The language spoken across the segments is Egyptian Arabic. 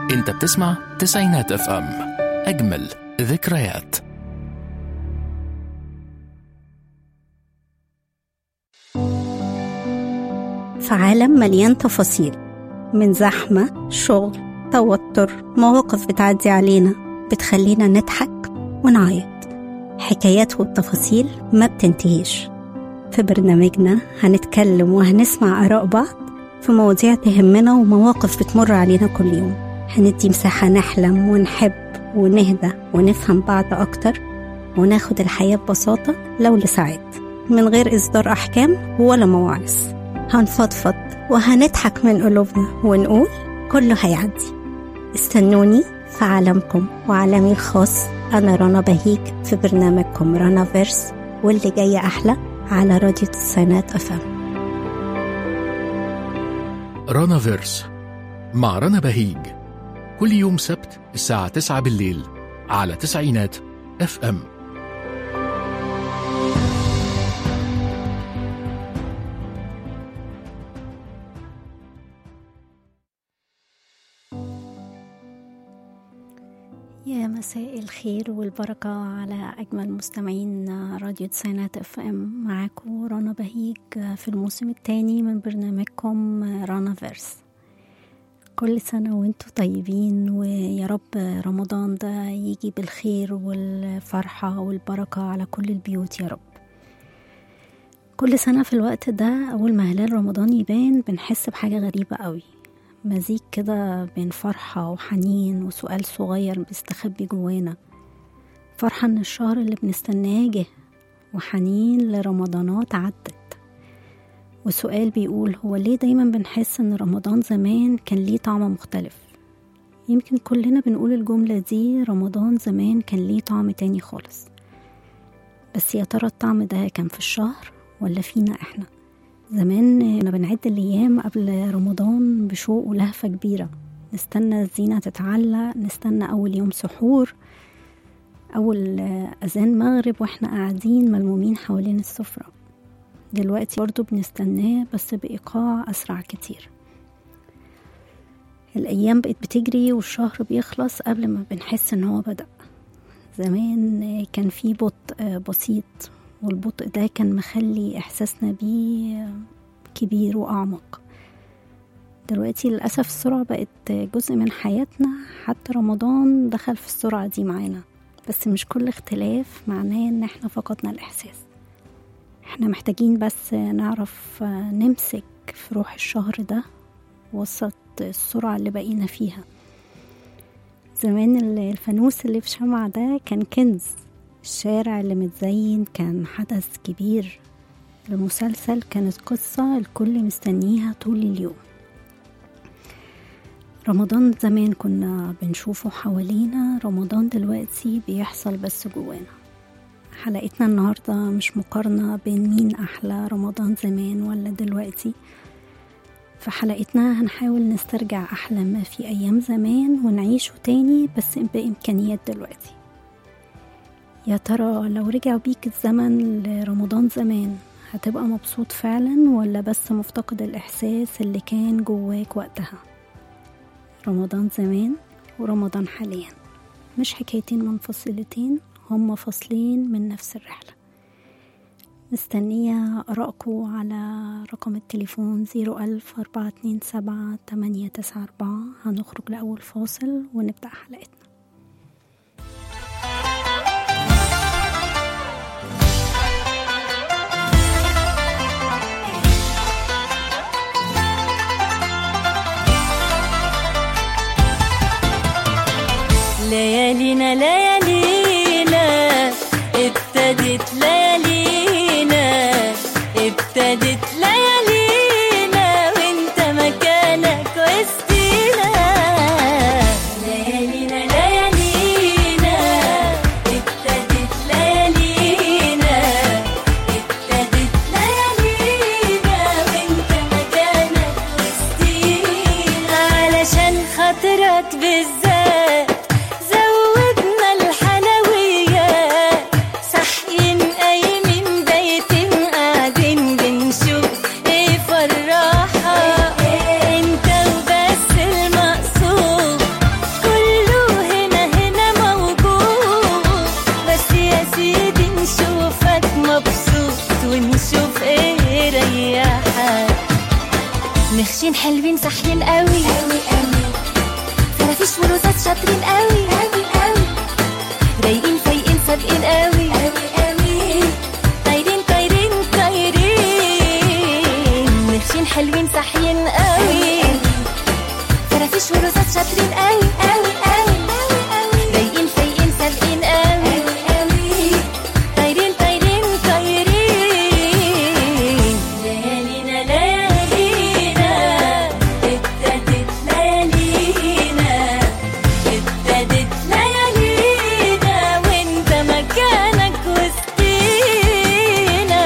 انت بتسمع تسعينات اف ام اجمل ذكريات في عالم مليان تفاصيل من زحمة شغل توتر مواقف بتعدي علينا بتخلينا نضحك ونعيط حكايات والتفاصيل ما بتنتهيش في برنامجنا هنتكلم وهنسمع آراء بعض في مواضيع تهمنا ومواقف بتمر علينا كل يوم هندي مساحة نحلم ونحب ونهدى ونفهم بعض أكتر وناخد الحياة ببساطة لو لساعات من غير إصدار أحكام ولا مواعظ هنفضفض وهنضحك من قلوبنا ونقول كله هيعدي استنوني في عالمكم وعالمي الخاص أنا رنا بهيج في برنامجكم رنا فيرس واللي جاي أحلى على راديو تسعينات أفهم رانا فيرس مع رنا بهيج كل يوم سبت الساعة 9 بالليل على تسعينات اف ام يا مساء الخير والبركة على أجمل مستمعين راديو تسعينات اف ام معاكم رنا بهيج في الموسم الثاني من برنامجكم رانا فيرس كل سنة وانتم طيبين ويا رب رمضان ده يجي بالخير والفرحة والبركة على كل البيوت يا رب كل سنة في الوقت ده أول ما هلال رمضان يبان بنحس بحاجة غريبة قوي مزيج كده بين فرحة وحنين وسؤال صغير بيستخبي جوانا فرحة إن الشهر اللي بنستناه جه وحنين لرمضانات عدت وسؤال بيقول هو ليه دايما بنحس إن رمضان زمان كان ليه طعم مختلف يمكن كلنا بنقول الجملة دي رمضان زمان كان ليه طعم تاني خالص بس يا ترى الطعم ده كان في الشهر ولا فينا احنا زمان كنا بنعد الأيام قبل رمضان بشوق ولهفة كبيرة نستنى الزينة تتعلق نستنى أول يوم سحور أول أذان مغرب وإحنا قاعدين ملمومين حوالين السفرة دلوقتي برضو بنستناه بس بإيقاع أسرع كتير الأيام بقت بتجري والشهر بيخلص قبل ما بنحس إن هو بدأ زمان كان في بطء بسيط والبطء ده كان مخلي إحساسنا بيه كبير وأعمق دلوقتي للأسف السرعة بقت جزء من حياتنا حتى رمضان دخل في السرعة دي معانا بس مش كل اختلاف معناه إن احنا فقدنا الإحساس احنا محتاجين بس نعرف نمسك في روح الشهر ده وسط السرعة اللي بقينا فيها زمان الفانوس اللي في شمعة ده كان كنز الشارع اللي متزين كان حدث كبير المسلسل كانت قصة الكل مستنيها طول اليوم رمضان زمان كنا بنشوفه حوالينا رمضان دلوقتي بيحصل بس جوانا حلقتنا النهاردة مش مقارنة بين مين أحلى رمضان زمان ولا دلوقتي في حلقتنا هنحاول نسترجع أحلى ما في أيام زمان ونعيشه تاني بس بإمكانيات دلوقتي يا ترى لو رجع بيك الزمن لرمضان زمان هتبقى مبسوط فعلا ولا بس مفتقد الإحساس اللي كان جواك وقتها رمضان زمان ورمضان حاليا مش حكايتين منفصلتين هما فصلين من نفس الرحلة مستنية آرائكم على رقم التليفون زيرو ألف أربعة اتنين سبعة تمانية تسعة أربعة هنخرج لأول فاصل ونبدأ حلقتنا ليالينا ليالينا ابتدت ليالينا ابتدت ليالينا وانت مكانك وسطينا ليالينا ليالينا ابتدت ليالينا ابتدت ليالينا وانت مكانك وسطينا علشان خاطرك بالذات زودنا الحلويات صاحيين قايمين بايتين قاعدين بنشوف ايه فرحة انت وبس المقصود مخشين حلوين صاحيين قوي قوي قوي فرافيش ورصاص شاطرين قوي قوي قوي رايقين فايقين سابقين قوي قوي قوي طايرين طايرين طايرين مخشين حلوين صاحيين قوي فرافيش ورصاص شاطرين قوي قوي قوي رايقين فايقين سابقين قوي قوي طايرين طايرين طايرين ليالينا ليالينا ابتدت ليالينا ابتدت ليالينا وانت مكانك وسطينا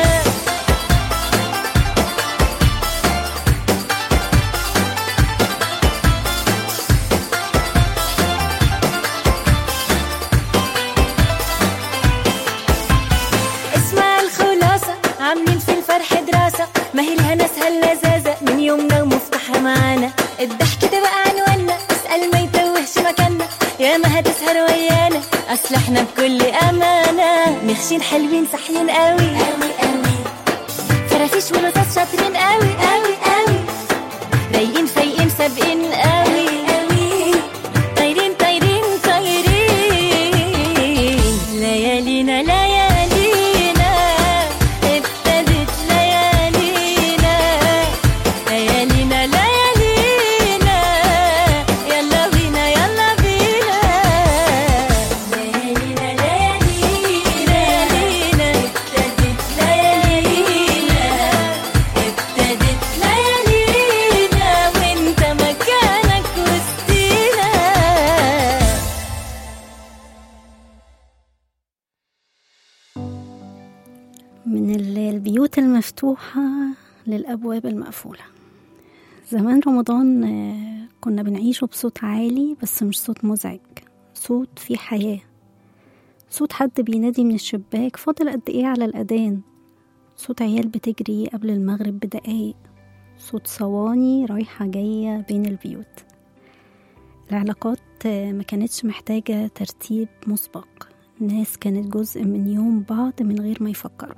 اسمع الخلاصة عاملين في الفرح دراسة ما هي الهنا سهل لذاذة من يومنا ومفتاحها معانا الضحك ده بقى عنوانا اسأل ما يتوهش مكاننا يا ما هتسهر ويانا اصل احنا بكل امانة مخشين حلوين صاحيين قوي قوي قوي فرافيش ورصاص شاطرين قوي قوي قوي رايقين فايقين سابقين قوي قوي طايرين طايرين طايرين ليالينا ليالينا ابتدت ليالينا ليالينا ليالينا يلا بينا يلا بينا ليالينا ليالينا ابتدت ليالينا ابتدت ليالينا وانت مكانك وسطينا من ال- البيوت المفتوحة للأبواب المقفولة زمان رمضان آه، كنا بنعيشه بصوت عالي بس مش صوت مزعج صوت فيه حياة صوت حد بينادي من الشباك فاضل قد ايه على الأذان صوت عيال بتجري قبل المغرب بدقايق صوت صواني رايحة جاية بين البيوت العلاقات آه، ما كانتش محتاجة ترتيب مسبق الناس كانت جزء من يوم بعض من غير ما يفكروا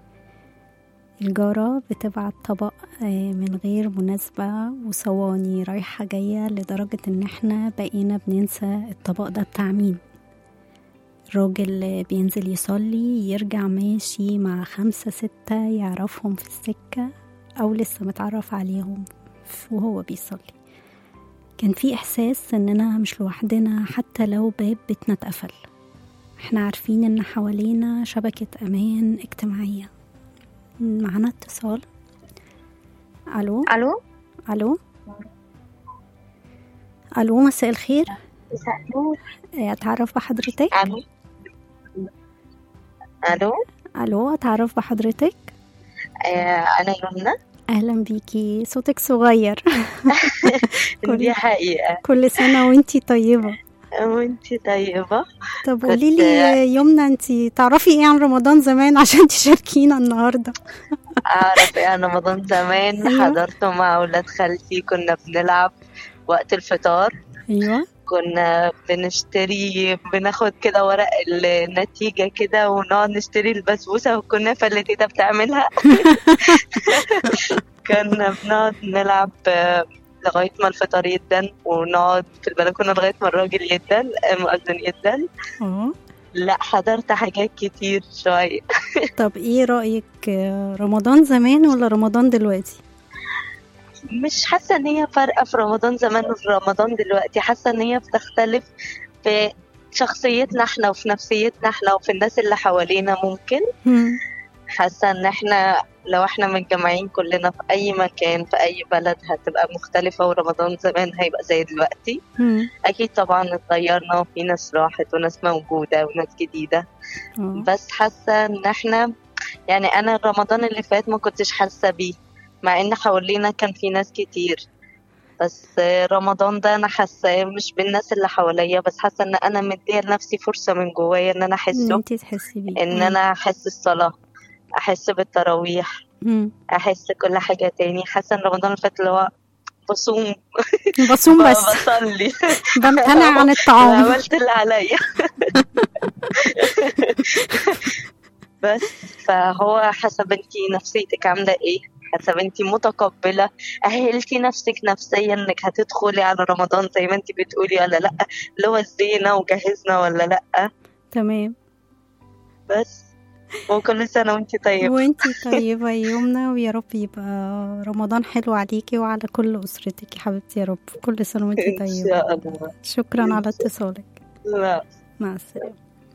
الجارة بتبعت طبق آه، من غير مناسبة وصواني رايحة جاية لدرجة ان احنا بقينا بننسى الطبق ده بتاع مين الراجل آه، بينزل يصلي يرجع ماشي مع خمسة ستة يعرفهم في السكة أو لسه متعرف عليهم ف- وهو بيصلي كان في إحساس إننا مش لوحدنا حتى لو باب بيتنا اتقفل احنا عارفين إن حوالينا شبكة أمان اجتماعية معانا اتصال ألو الو ألو ألو مساء الخير مساء النور آه، أتعرف بحضرتك الو الو ألو أتعرف بحضرتك آه انا يمنى أهلا بيكي صوتك صغير كل- دي حقيقة كل سنة وانتي طيبة وانتي طيبة طب كنت- قولي لي يمنى انتي تعرفي ايه عن رمضان زمان عشان تشاركينا النهاردة اعرف ايه عن رمضان زمان أيوة. حضرته مع ولاد خالتي كنا بنلعب وقت الفطار ايوه كنا بنشتري بناخد كده ورق النتيجة كده ونقعد نشتري البسبوسة والكنافة اللي تيتا بتعملها كنا بنقعد نلعب آه، لغاية ما الفطار يدن ونقعد في البلكونة لغاية ما الراجل يدن المؤذن يدن اه لا حضرت حاجات كتير شوية طب ايه رأيك آه، رمضان زمان ولا رمضان دلوقتي مش حاسة ان هي فارقة في رمضان زمان وفي رمضان دلوقتي حاسة ان هي بتختلف في شخصيتنا احنا وفي نفسيتنا احنا وفي الناس اللي حوالينا ممكن مم. حاسة ان احنا لو احنا متجمعين كلنا في اي مكان في اي بلد هتبقى مختلفة ورمضان زمان هيبقى زي دلوقتي مم. اكيد طبعا اتغيرنا وفي ناس راحت وناس موجودة وناس جديدة اه بس حاسة ان احنا يعني انا رمضان اللي فات ما كنتش حاسة بيه مع ان حوالينا كان في ناس كتير بس رمضان ده انا حاسة مش بالناس اللي حواليا بس حاسة ان انا مدية لنفسي فرصة من جوايا ان انا ان احسه انتي تحسي بيه ان انا احس الصلاة احس بالتراويح مم. احس كل حاجة تاني حاسة ان رمضان اللي فات اللي هو بصوم بصوم بس بصلي بمتنع عن الطعام عملت اللي عليا بس فهو حسب انتي نفسيتك عاملة ايه حاسه بنتي متقبله اهلتي نفسك نفسيا انك هتدخلي على رمضان زي ما انت بتقولي ولا لا اللي هو زينا وجهزنا ولا لا تمام بس وكل سنه وانت طيبه وانتي طيبة يا يمنى ويا رب يبقى رمضان حلو عليكي وعلى كل أسرتك يا حبيبتي يا رب كل سنة وانتي ان طيبة شاء الله شكرا على اتصالك لا مع السلامة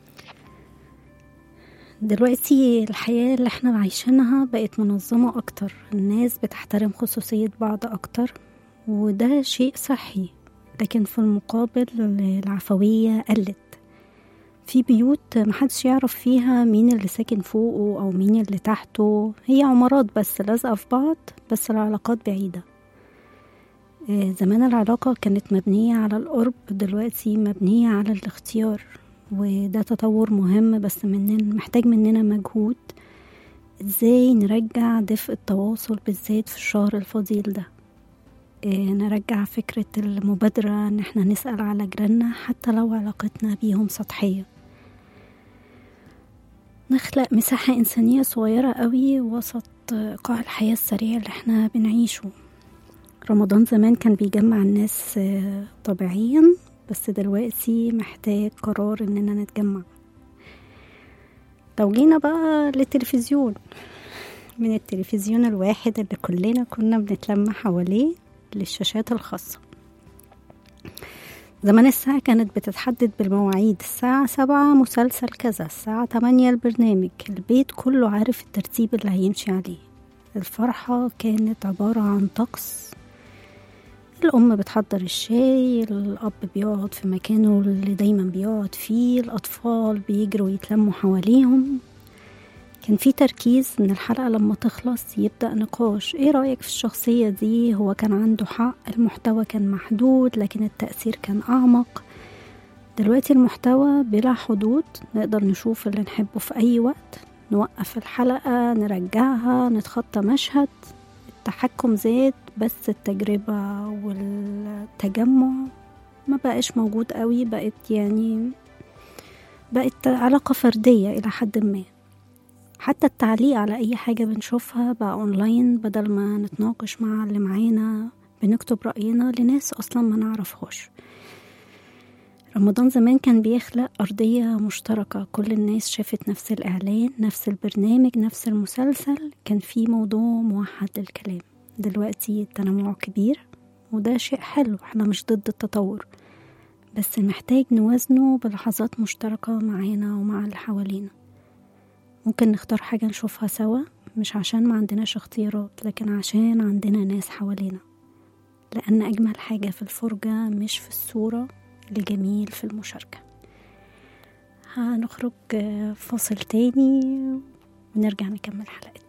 دلوقتي الحياة اللي احنا عايشينها بقت منظمة أكتر الناس بتحترم خصوصية بعض أكتر وده شيء صحي لكن في المقابل العفوية قلت في بيوت محدش يعرف فيها مين اللي ساكن فوقه أو مين اللي تحته هي عمارات بس لازقة في بعض بس العلاقات بعيدة آه، زمان العلاقة كانت مبنية على القرب دلوقتي مبنية على الاختيار وده تطور مهم بس مننا محتاج مننا مجهود ازاي نرجع دفء التواصل بالذات في الشهر الفضيل ده إيه، نرجع فكرة المبادرة ان احنا نسأل على جيراننا حتى لو علاقتنا بيهم سطحية نخلق مساحة إنسانية صغيرة قوي وسط قاع الحياة السريع اللي احنا بنعيشه رمضان زمان كان بيجمع الناس آه، طبيعيا بس دلوقتي محتاج قرار اننا نتجمع لو جينا بقى للتلفزيون من التلفزيون الواحد اللي كلنا كنا بنتلم حواليه للشاشات الخاصة زمان الساعة كانت بتتحدد بالمواعيد الساعة سبعة مسلسل كذا الساعة تمانية البرنامج البيت كله عارف الترتيب اللي هيمشي عليه الفرحة كانت عبارة عن طقس الأم بتحضر الشاي الأب بيقعد في مكانه اللي دايما بيقعد فيه الأطفال بيجروا يتلموا حواليهم كان في تركيز ان الحلقة لما تخلص يبدأ نقاش ايه رأيك في الشخصية دي هو كان عنده حق المحتوى كان محدود لكن التأثير كان أعمق دلوقتي المحتوى بلا حدود نقدر نشوف اللي نحبه في أي وقت نوقف الحلقة نرجعها نتخطى مشهد التحكم زاد بس التجربة والتجمع ما بقاش موجود قوي بقت يعني بقت علاقة فردية إلى حد ما حتى التعليق على أي حاجة بنشوفها بقى أونلاين بدل ما نتناقش مع اللي معانا بنكتب رأينا لناس أصلا ما نعرفهاش رمضان زمان كان بيخلق أرضية مشتركة كل الناس شافت نفس الإعلان نفس البرنامج نفس المسلسل كان في موضوع موحد للكلام دلوقتي التنوع كبير وده شيء حلو احنا مش ضد التطور بس محتاج نوازنه بلحظات مشتركة معانا ومع اللي حوالينا ممكن نختار حاجة نشوفها سوا مش عشان ما عندناش اختيارات لكن عشان عندنا ناس حوالينا لأن أجمل حاجة في الفرجة مش في الصورة اللي جميل في المشاركة هنخرج آه، فاصل تاني ونرجع نكمل حلقتنا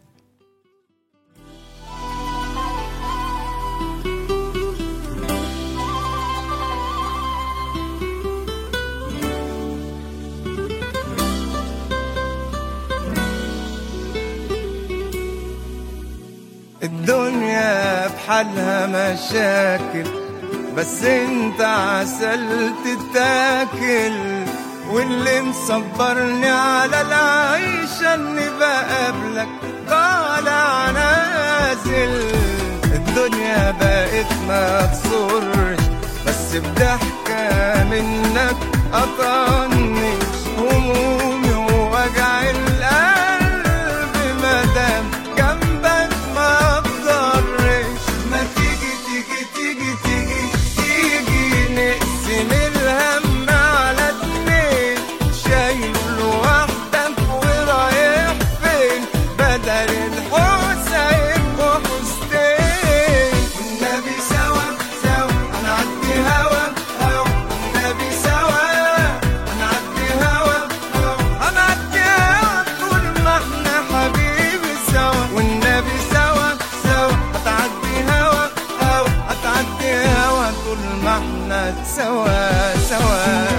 الدنيا بحالها مشاكل بس انت عسل تتاكل واللي مصبرني على العيشة اني بقابلك طالع نازل الدنيا بقت ما تصرش بس بضحكة منك قطنش همومي ووجع القلب مادام جنبك ما بضرش ما تيجي تيجي تيجي تيجي تيجي نقسم الهم على اتنين شايل لوحدك ورايح فين بدل الحسين وحسين والنبي سوا سوا هنعدي هوا هوا والنبي سوا هنعدي هوا هوا هنعدي هوا طول ما احنا حبيبي سوا والنبي سوا سوا هتعدي هوا هوا هتعدي هوا طول ما احنا سوا سوا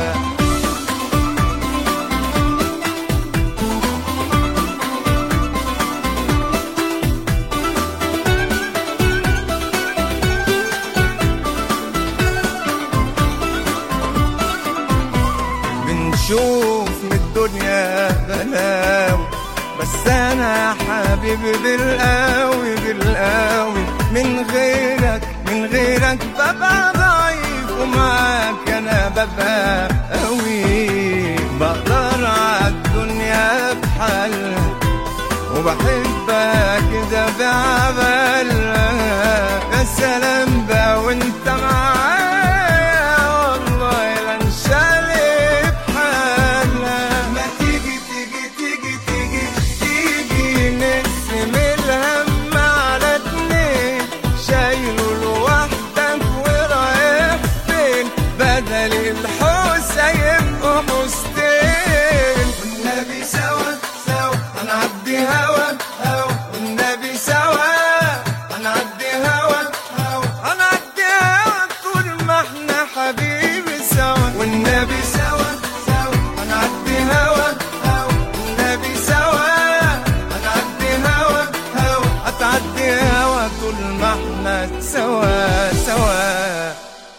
بنشوف من الدنيا غلاوي بس انا حبيبي بالقوي بالقوي من غيرك من غيرك ببقى ضعيف ومعاك انا ببقى قوي بقدر عالدنيا بحالها وبحبك كده بعبالها يا سلام بقى وانت معايا والله لا انشالي بحالها ما تيجي تيجي تيجي تيجي تيجي نقسم الهم على اتنين شايله لوحدك ورايح فين بدل الحوسه يبقوا حوستين والنبي سوا سوا هنعدي هوا هوا والنبي سوا هنعدي هوا هوا هنعدي هوا طول ما احنا حبيبي سوا والنبي سوا سوا هنعدي هوا هوا والنبي سوا هنعدي هوا هوا هتعدي هوا طول ما احنا سوا سوا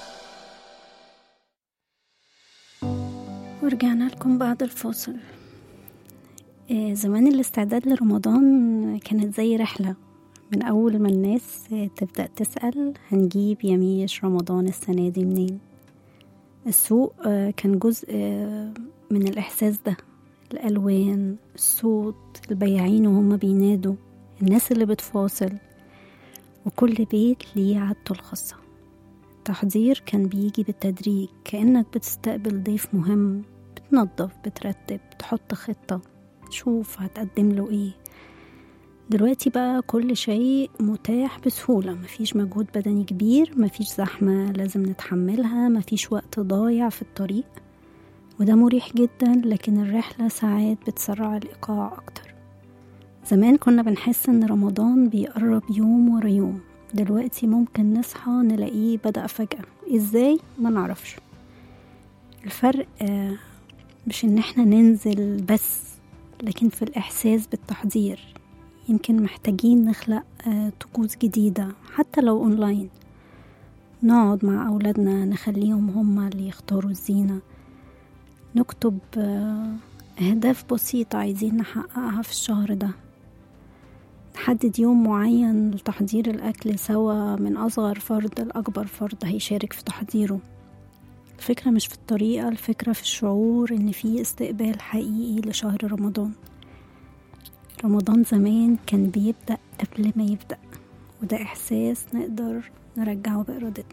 ورجعنا لكم بعد الفاصل آه، زمان الاستعداد لرمضان كانت زي رحلة من أول ما الناس آه، تبدأ تسأل هنجيب يميش رمضان السنة دي منين السوق آه، كان جزء آه، من الإحساس ده الألوان الصوت البياعين وهم بينادوا الناس اللي بتفاصل وكل بيت ليه عادته الخاصة التحضير كان بيجي بالتدريج كأنك بتستقبل ضيف مهم بتنظف بترتب تحط خطة تشوف هتقدم له ايه دلوقتي بقى كل شيء متاح بسهولة مفيش مجهود بدني كبير مفيش زحمة لازم نتحملها مفيش وقت ضايع في الطريق وده مريح جدا لكن الرحلة ساعات بتسرع الإيقاع أكتر زمان كنا بنحس إن رمضان بيقرب يوم ورا يوم دلوقتي ممكن نصحى نلاقيه بدأ فجأة ازاي ما نعرفش الفرق آه، مش ان احنا ننزل بس لكن في الإحساس بالتحضير يمكن محتاجين نخلق آه، طقوس جديدة حتى لو أونلاين نقعد مع أولادنا نخليهم هما اللي يختاروا الزينة نكتب آه، أهداف بسيطة عايزين نحققها في الشهر ده نحدد يوم معين لتحضير الأكل سوا من أصغر فرد لأكبر فرد هيشارك في تحضيره الفكرة مش في الطريقة الفكرة في الشعور إن في استقبال حقيقي لشهر رمضان رمضان زمان كان بيبدأ قبل ما يبدأ وده إحساس نقدر نرجعه بإرادتنا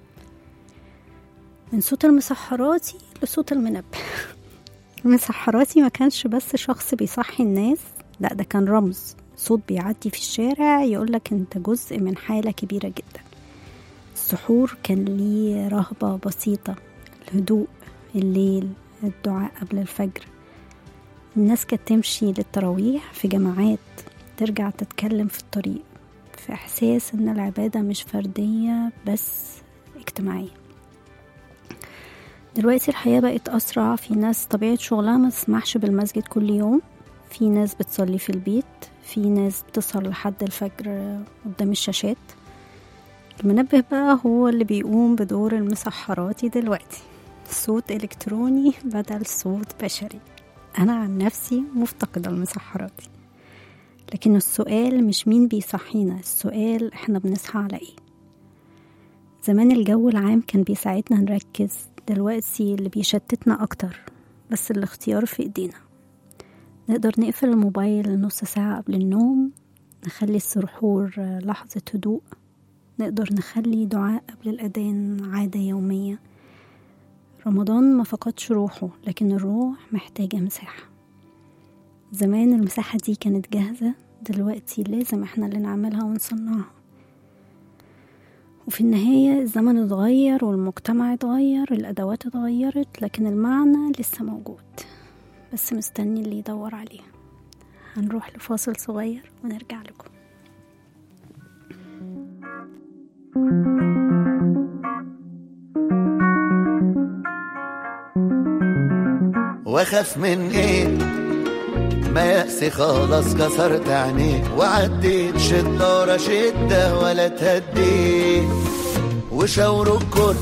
من صوت المسحراتي لصوت المنبه المسحراتي ما كانش بس شخص بيصحي الناس لا ده كان رمز صوت بيعدي في الشارع يقولك انت جزء من حالة كبيرة جدا السحور كان ليه رهبة بسيطة الهدوء الليل الدعاء قبل الفجر الناس كانت تمشي للتراويح في جماعات ترجع تتكلم في الطريق في إحساس إن العبادة مش فردية بس اجتماعية دلوقتي الحياة بقت أسرع في ناس طبيعة شغلها ما تسمحش بالمسجد كل يوم في ناس بتصلي في البيت في ناس بتسهر لحد الفجر قدام الشاشات المنبه بقى هو اللي بيقوم بدور المسحراتي دلوقتي صوت إلكتروني بدل صوت بشري أنا عن نفسي مفتقدة المسحراتي لكن السؤال مش مين بيصحينا السؤال احنا بنصحى على ايه زمان الجو العام كان بيساعدنا نركز دلوقتي اللي بيشتتنا أكتر بس الاختيار في إيدينا نقدر نقفل الموبايل نص ساعة قبل النوم نخلي السحور لحظة هدوء نقدر نخلي دعاء قبل الأذان عادة يومية رمضان ما فقدش روحه لكن الروح محتاجة مساحة زمان المساحة دي كانت جاهزة دلوقتي لازم احنا اللي نعملها ونصنعها وفي النهاية الزمن اتغير والمجتمع اتغير الأدوات اتغيرت لكن المعنى لسه موجود بس مستني اللي يدور عليه هنروح لفاصل صغير ونرجع لكم واخاف من ايه ما يأسي خلاص كسرت عينيه وعديت شدة ورا شدة ولا تهديت وشاوروا الكل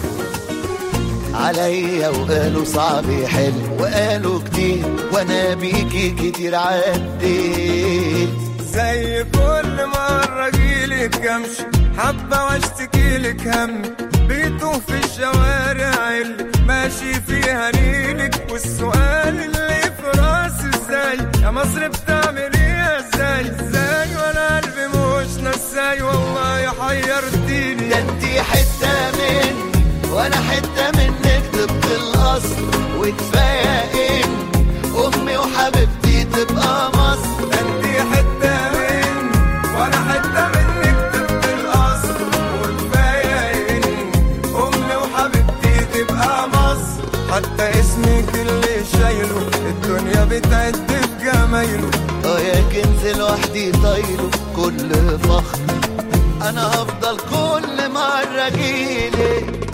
عليا وقالوا صعب يحل وقالوا كتير وانا بيكي كتير عديت زي كل مرة جيلك امشي حبة واشتكي لك همي بيتوه في الشوارع اللي ماشي فيها نيلك والسؤال اللي في راسي ازاي يا مصر بتعمل ايه ازاي ازاي وانا قلبي مش نساي والله حيرتيني ده انتي حتة مني وانا حتة منك طبق الاصل وكفاية ان امي وحبيبتي تبقى مصر انتي حتة مني وانا حتة منك طبق الاصل وكفاية ان امي وحبيبتي تبقى مصر حتى اسمك اللي شايله الدنيا بتعد بجمايله اه يا كنز لوحدي طايله كل فخر انا هفضل كل مرة جيلك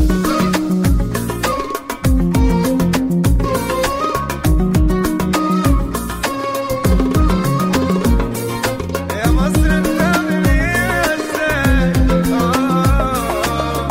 يا مصر بتعمل ايه ازاي آه.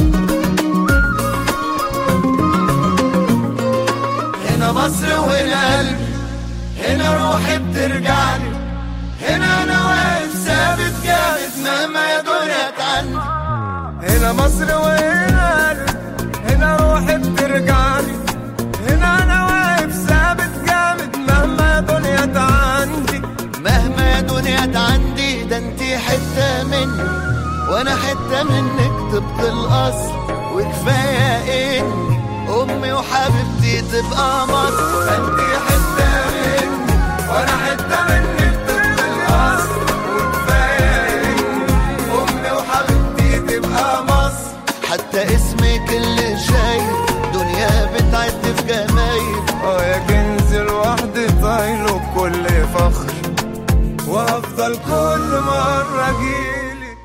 هنا مصر وهنا قلبي هنا روحي بترجعني هنا انا واقف ثابت جامد مهما يا دنيا تعني هنا مصر وهنا قلبي هنا روحي بترجعني هنا انا واقف ثابت جامد مهما يا دنيا تعندي مهما يا دنيا عندي ده انتي حتة مني وانا حتة منك طبق الاصل وكفاية اني امي وحبيبتي تبقى مصر انتي حتة مني وانا حتة منك طبق الاصل وكفاية اني امي وحبيبتي تبقى مصر حتى اسمك اللي شايل دنيا بتعد في جمايل اه يا كنز لوحدي طايله بكل فخر وافضل كل مرة اجيلك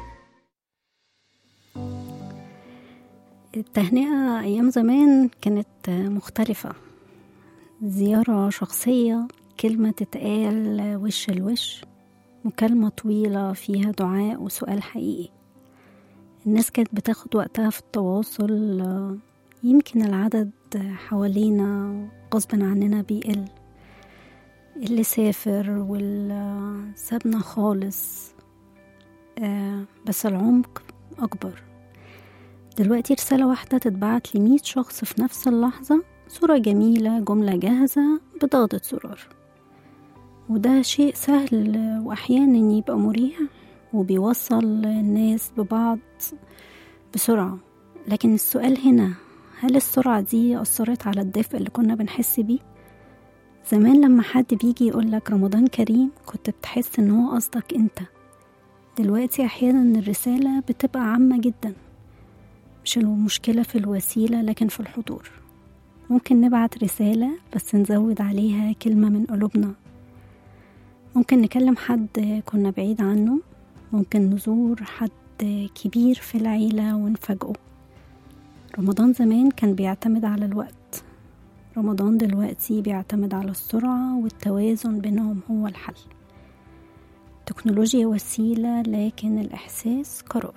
التهنئة أيام زمان كانت مختلفة زيارة شخصية كلمة تتقال وش الوش مكالمة طويلة فيها دعاء وسؤال حقيقي الناس كانت بتاخد وقتها في التواصل آه، يمكن العدد حوالينا غصبا عننا بيقل اللي سافر واللي سابنا خالص آه، بس العمق أكبر دلوقتي رسالة واحدة تتبعت لمية شخص في نفس اللحظة صورة جميلة جملة جاهزة بضغطة زرار وده شيء سهل وأحيانا يبقى مريح وبيوصل الناس ببعض بسرعة لكن السؤال هنا هل السرعة دي أثرت على الدفء اللي كنا بنحس بيه؟ زمان لما حد بيجي يقولك رمضان كريم كنت بتحس ان هو قصدك انت دلوقتي احيانا الرسالة بتبقى عامة جدا مش المشكلة في الوسيلة لكن في الحضور ممكن نبعت رسالة بس نزود عليها كلمة من قلوبنا ممكن نكلم حد كنا بعيد عنه ممكن نزور حد كبير في العيلة ونفاجئه رمضان زمان كان بيعتمد على الوقت رمضان دلوقتي بيعتمد على السرعة والتوازن بينهم هو الحل التكنولوجيا وسيلة لكن الإحساس قرار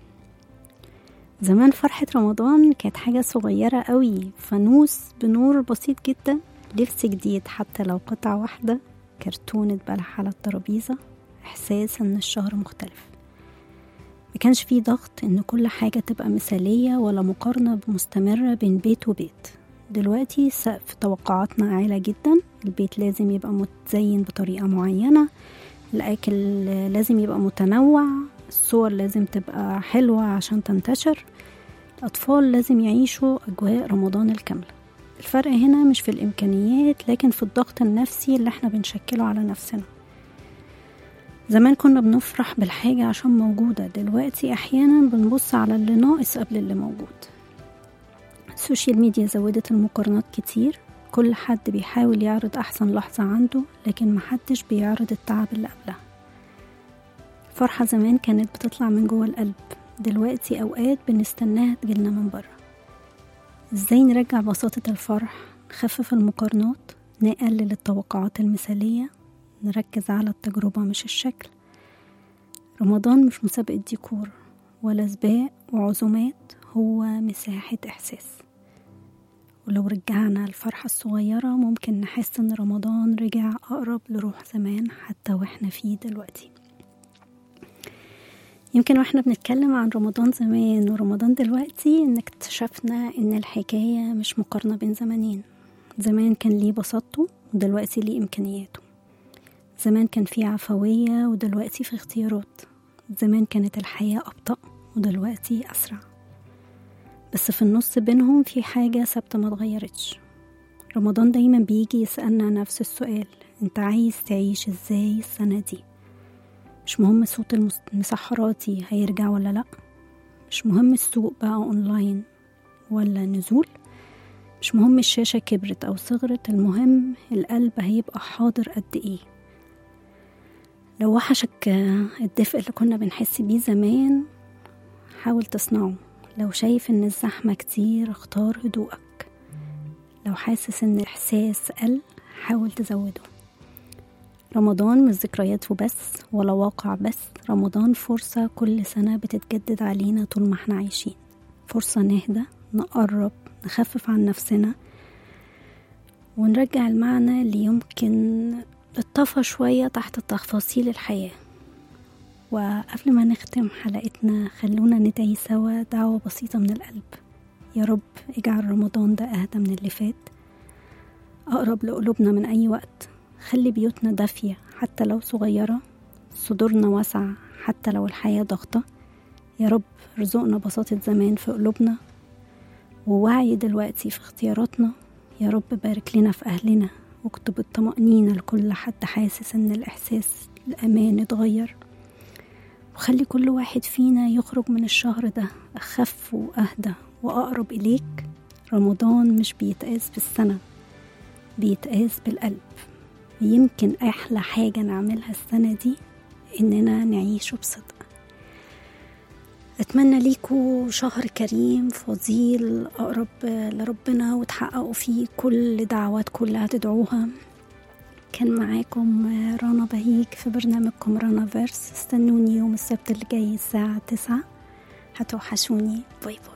زمان فرحة رمضان كانت حاجة صغيرة قوي فانوس بنور بسيط جدا لبس جديد حتى لو قطعة واحدة كرتونة بلح على الترابيزة إحساس إن الشهر مختلف ما كانش فيه ضغط إن كل حاجة تبقى مثالية ولا مقارنة مستمرة بين بيت وبيت دلوقتي سقف توقعاتنا عالي جدا البيت لازم يبقى متزين بطريقة معينة الأكل لازم يبقى متنوع الصور لازم تبقى حلوة عشان تنتشر الأطفال لازم يعيشوا أجواء رمضان الكاملة الفرق هنا مش في الإمكانيات لكن في الضغط النفسي اللي احنا بنشكله على نفسنا زمان كنا بنفرح بالحاجة عشان موجودة دلوقتي أحيانا بنبص على اللي ناقص قبل اللي موجود السوشيال ميديا زودت المقارنات كتير كل حد بيحاول يعرض أحسن لحظة عنده لكن محدش بيعرض التعب اللي قبلها فرحة زمان كانت بتطلع من جوه القلب دلوقتي أوقات بنستناها تجيلنا من بره ازاي نرجع بساطة الفرح نخفف المقارنات نقلل التوقعات المثالية نركز على التجربة مش الشكل رمضان مش مسابقة ديكور ولا سباق وعزومات هو مساحة إحساس ولو رجعنا الفرحة الصغيرة ممكن نحس إن رمضان رجع أقرب لروح زمان حتى وإحنا فيه دلوقتي يمكن واحنا بنتكلم عن رمضان زمان ورمضان دلوقتي ان اكتشفنا ان الحكاية مش مقارنة بين زمانين زمان كان ليه بساطته ودلوقتي ليه إمكانياته زمان كان فيه عفوية ودلوقتي في اختيارات زمان كانت الحياة أبطأ ودلوقتي أسرع بس في النص بينهم في حاجة ثابتة ما اتغيرتش رمضان دايما بيجي يسألنا نفس السؤال انت عايز تعيش ازاي السنة دي مش مهم صوت المس- المسحراتي هيرجع ولا لأ مش مهم السوق بقى أونلاين ولا نزول مش مهم الشاشة كبرت أو صغرت المهم القلب هيبقى حاضر قد إيه لو وحشك آه، الدفء اللي كنا بنحس بيه زمان حاول تصنعه لو شايف إن الزحمة كتير اختار هدوءك لو حاسس إن الإحساس قل حاول تزوده رمضان مش ذكريات وبس ولا واقع بس رمضان فرصة كل سنة بتتجدد علينا طول ما احنا عايشين فرصة نهدى نقرب نخفف عن نفسنا ونرجع المعنى اللي يمكن اتطفى شوية تحت تفاصيل الحياة وقبل ما نختم حلقتنا خلونا ندعي سوا دعوة بسيطة من القلب يا رب اجعل رمضان ده أهدى من اللي فات أقرب لقلوبنا من أي وقت خلي بيوتنا دافية حتى لو صغيرة صدورنا واسعة حتى لو الحياة ضغطة يا رب ارزقنا بساطة زمان في قلوبنا ووعي دلوقتي في اختياراتنا يا رب بارك لنا في أهلنا واكتب الطمأنينة لكل حد حاسس إن الإحساس الأمان اتغير وخلي كل واحد فينا يخرج من الشهر ده أخف وأهدى وأقرب إليك رمضان مش بيتقاس بالسنة بيتقاس بالقلب يمكن أحلى حاجة نعملها السنة دي إننا نعيشه بصدق أتمنى ليكوا شهر كريم فضيل أقرب لربنا وتحققوا فيه كل دعواتكم اللي هتدعوها كان معاكم رنا بهيج في برنامجكم رنا فيرس استنوني يوم السبت اللي جاي الساعة تسعة هتوحشوني باي باي